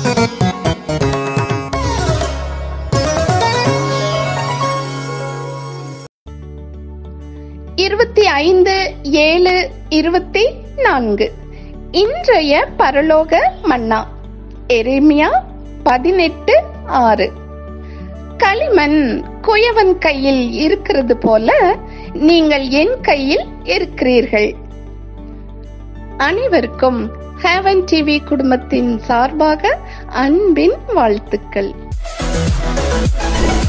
இருபத்தி ஐந்து ஏழு இருபத்தி நான்கு இன்றைய பரலோக மன்னா எரேமியா பதினெட்டு ஆறு களிமண் குயவன் கையில் இருக்கிறது போல நீங்கள் என் கையில் இருக்கிறீர்கள் அனைவருக்கும் ஹேவன் டிவி குடும்பத்தின் சார்பாக அன்பின் வாழ்த்துக்கள்